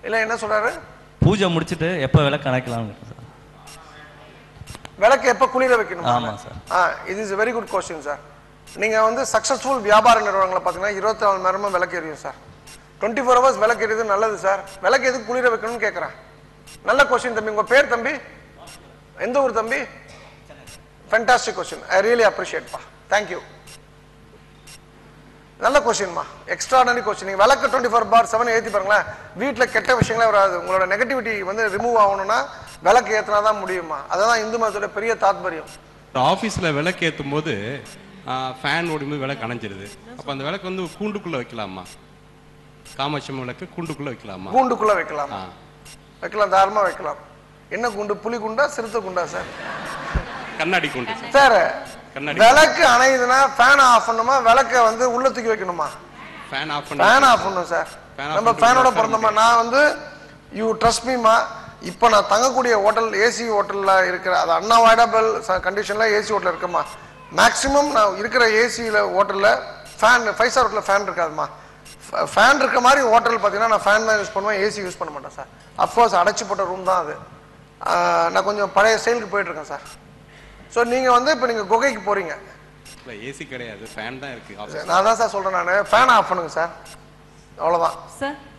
இல்லை என்ன சொல்றாரு பூஜை முடிச்சிட்டு எப்போ விளக்கு அணைக்கலாம்னு சார் விளக்கு எப்போ குளிர வைக்கணும் ஆமாம் சார் ஆ இது is very good question sir நீங்கள் வந்து சக்ஸஸ்ஃபுல் வியாபார நிறுவனங்களை பார்த்தீங்கன்னா இருபத்தி நாலு மணி நேரமும் விளக்கு எரியும் சார் டுவெண்ட்டி ஃபோர் ஹவர்ஸ் விளக்கு எரியுது நல்லது சார் விளக்கு எதுக்கு குளிர வைக்கணும்னு கேட்குறேன் நல்ல கொஸ்டின் தம்பி உங்கள் பேர் தம்பி எந்த ஊர் தம்பி ஃபென்டாஸ்டிக் கொஸ்டின் ஐ ரியலி அப்ரிஷியேட்ப்பா தேங்க்யூ நல்ல கொஸ்டின்மா எக்ஸ்ட்ராடனரி கொஸ்டின் நீங்கள் விளக்கு டுவெண்ட்டி ஃபோர் பார் செவன் ஏற்றி பாருங்களேன் வீட்டில் கெட்ட விஷயங்களே வராது உங்களோட நெகட்டிவிட்டி வந்து ரிமூவ் ஆகணும்னா விளக்கு ஏற்றினா தான் முடியுமா அதுதான் இந்து மதத்தோட பெரிய தாத்பரியம் ஆஃபீஸில் விளக்கு ஏற்றும் போது ஃபேன் ஓடும்போது விளக்கு அணைஞ்சிருது அப்போ அந்த விளக்கு வந்து கூண்டுக்குள்ளே வைக்கலாமா காமாட்சி விளக்கு கூண்டுக்குள்ளே வைக்கலாமா கூண்டுக்குள்ள வைக்கலாம் ஆ வைக்கலாம் தாராளமா வைக்கலாம் என்ன குண்டு புலி குண்டா சிறுத்தை குண்டா சார் கண்ணாடி கூண்டு சார் சார் கண்ணாடி விளக்கு அணையுதுன்னா ஃபேன் ஆஃப் பண்ணுமா விளக்க வந்து உள்ள தூக்கி வைக்கணுமா ஃபேன் ஆஃப் பண்ணி ஃபேன் ஆஃப் பண்ணணும் சார் Fan off நம்ம பண்ணிட்டு ஃபேனோட உட்கார பிறந்தோமா நான் வந்து யூ ட்ரஸ்ட் மீமா இப்போ நான் தங்கக்கூடிய ஹோட்டல் ஏசி ஹோட்டலில் இருக்கிற அது அன்அவாய்டபிள் கண்டிஷனில் ஏசி ஹோட்டலில் இருக்கேம்மா மேக்ஸிமம் நான் இருக்கிற ஏசியில் ஹோட்டலில் ஃபேன் ஃபைவ் ஸ்டார் ஹோட்டலில் ஃபேன் இருக்காதுமா ஃபேன் இருக்க மாதிரி ஹோட்டல் பார்த்தீங்கன்னா நான் ஃபேன் தான் யூஸ் பண்ணுவேன் ஏசி யூஸ் பண்ண மாட்டேன் சார் அஃப்கோர்ஸ் அடைச்சி போட்ட ரூம் தான் அது ஆஹ் நான் கொஞ்சம் பழைய ஸ்டைலுக்கு போயிட்டுருக்கேன் சார் ஸோ நீங்கள் வந்து இப்போ நீங்கள் குகைக்கு போகிறீங்க இல்லை ஏசி கிடையாது ஃபேன் தான் இருக்குது நான் தான் சார் சொல்கிறேன் நான் ஃபேன் ஆஃப் பண்ணுங்க சார் அவ்வளோதான் சார்